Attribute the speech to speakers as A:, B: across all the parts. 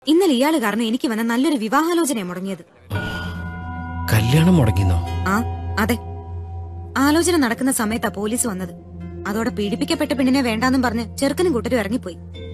A: ഇന്നലെ ഇയാള് കാരണം എനിക്ക് വന്ന നല്ലൊരു വിവാഹാലോചന മുടങ്ങിയത്
B: കല്യാണം മുടങ്ങിന്നോ
A: ആ അതെ ആലോചന നടക്കുന്ന സമയത്താ പോലീസ് വന്നത് അതോടെ പീഡിപ്പിക്കപ്പെട്ട പെണ്ണിനെ വേണ്ടാന്നും പറഞ്ഞ് ചെറുക്കനും കൂട്ടരും ഇറങ്ങിപ്പോയി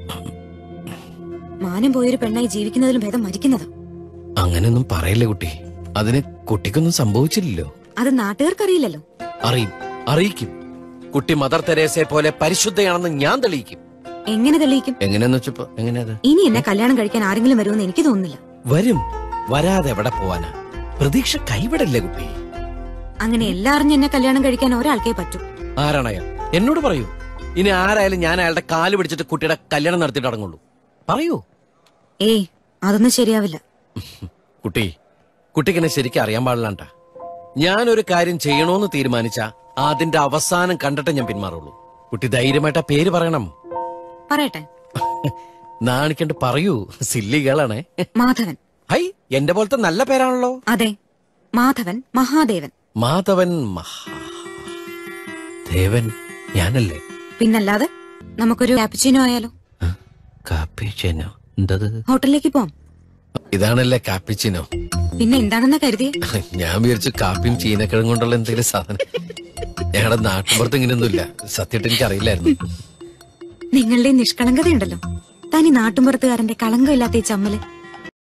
A: മാനം പോയൊരു പെണ്ണായി ജീവിക്കുന്നതിലും ഭേദം മരിക്കുന്നതാ
B: അങ്ങനെയൊന്നും പറയില്ലേ കുട്ടി അതിന് കുട്ടിക്കൊന്നും സംഭവിച്ചില്ലല്ലോ
A: അത് നാട്ടുകാർക്കറിയില്ലല്ലോ
B: അറിയും അറിയിക്കും കുട്ടി മദർ തെരേസയെ പോലെ പരിശുദ്ധയാണെന്ന് ഞാൻ തെളിയിക്കും
A: എങ്ങനെ തെളിയിക്കും
B: എങ്ങനെയാന്ന് വെച്ചപ്പോ എങ്ങനെയത്
A: ഇനി എന്നെ കല്യാണം കഴിക്കാൻ ആരെങ്കിലും വരുമെന്ന് എനിക്ക് തോന്നുന്നില്ല
B: വരും വരാതെ എവിടെ പോവാനാ പ്രതീക്ഷ കൈവിടല്ലേ കുട്ടി
A: അങ്ങനെ എല്ലാം അറിഞ്ഞ് എന്നെ കല്യാണം കഴിക്കാൻ ഒരാൾക്കേ പറ്റൂ
B: ആരാണയാ എന്നോട് പറയൂ ഇനി ആരായാലും ഞാൻ അയാളുടെ കാല് പിടിച്ചിട്ട് കുട്ടിയുടെ കല്യാണം നടത്തിയിട്ട് അടങ്ങുള്ളൂ പറയൂ
A: ഏയ് അതൊന്നും ശരിയാവില്ല
B: കുട്ടി കുട്ടിക്ക് എന്നെ ശരിക്കും അറിയാൻ പാടില്ലാണ്ട ഞാനൊരു കാര്യം ചെയ്യണോന്ന് തീരുമാനിച്ച അതിന്റെ അവസാനം കണ്ടിട്ട് ഞാൻ പിന്മാറുള്ളൂ കുട്ടി ധൈര്യമായിട്ട് ആ പേര് പറയണം
A: പറയട്ടെ
B: നാണിക്കണ്ട് പറയൂ സില്ലികളാണേ
A: മാധവൻ
B: ഹൈ എന്റെ പോലത്തെ നല്ല പേരാണല്ലോ
A: അതെ മാധവൻ മഹാദേവൻ
B: മാധവൻ മഹാ ദേവൻ ഞാനല്ലേ
A: പിന്നല്ലാതെ നമുക്കൊരു കാപ്പിച്ചിനോ ആയാലോ
B: കാപ്പിച്ചേനോ എന്തത്
A: ഹോട്ടലിലേക്ക് പോവാം
B: ഇതാണല്ലേ കാപ്പിച്ചിനോ
A: പിന്നെ എന്താണെന്നാ കരുതിയേ
B: ഞാൻ വിചാരിച്ചു കാപ്പിയും ചീനക്കിഴങ്ങ് കൊണ്ടുള്ള എന്തെങ്കിലും സാധനം ഞങ്ങളുടെ നാട്ടുപുറത്ത് ഇങ്ങനെയൊന്നുമില്ല സത്യമായിട്ട് എനിക്ക് അറിയില്ലായിരുന്നു
A: നിങ്ങളുടെ ഈ നിഷ്കളങ്കതയുണ്ടല്ലോ തനി നാട്ടുമ്പുറത്തുകാരന്റെ കളങ്കമില്ലാത്ത ഈ ചമ്മല്